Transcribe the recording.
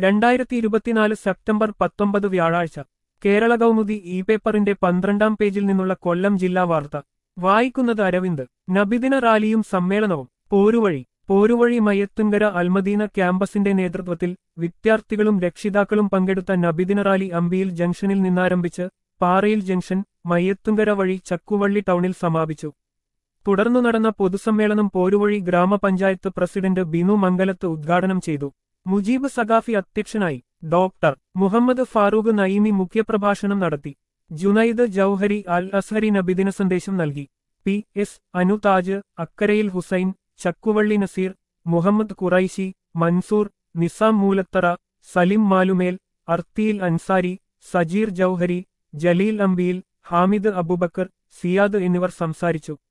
രണ്ടായിരത്തി ഇരുപത്തിനാല് സെപ്റ്റംബർ പത്തൊമ്പത് വ്യാഴാഴ്ച കേരള കൗമുദി ഇ പേപ്പറിന്റെ പന്ത്രണ്ടാം പേജിൽ നിന്നുള്ള കൊല്ലം ജില്ലാ വാർത്ത വായിക്കുന്നത് അരവിന്ദ് നബിദിന റാലിയും സമ്മേളനവും പോരുവഴി പോരുവഴി മയ്യത്തുങ്കര അൽമദീന ക്യാമ്പസിന്റെ നേതൃത്വത്തിൽ വിദ്യാർത്ഥികളും രക്ഷിതാക്കളും പങ്കെടുത്ത നബിദിന റാലി അമ്പിയിൽ ജംഗ്ഷനിൽ നിന്നാരംഭിച്ച് പാറയിൽ ജംഗ്ഷൻ മയ്യത്തുങ്കര വഴി ചക്കുവള്ളി ടൗണിൽ സമാപിച്ചു തുടർന്നു നടന്ന പൊതുസമ്മേളനം പോരുവഴി ഗ്രാമപഞ്ചായത്ത് പ്രസിഡന്റ് ബിനു മംഗലത്ത് ഉദ്ഘാടനം ചെയ്തു മുജീബ് സഖാഫി അധ്യക്ഷനായി ഡോക്ടർ മുഹമ്മദ് ഫാറൂഖ് നയിമി മുഖ്യപ്രഭാഷണം നടത്തി ജുനൈദ് ജൌഹരി അൽ അസ്ഹരി നബിദിന സന്ദേശം നൽകി പി എസ് അനുതാജ് അക്കരയിൽ ഹുസൈൻ ചക്കുവള്ളി നസീർ മുഹമ്മദ് ഖുറൈശി മൻസൂർ നിസാം മൂലത്തറ സലിം മാലുമേൽ അർത്തിയിൽ അൻസാരി സജീർ ജൌഹരി ജലീൽ അംബിയിൽ ഹാമിദ് അബുബക്കർ സിയാദ് എന്നിവർ സംസാരിച്ചു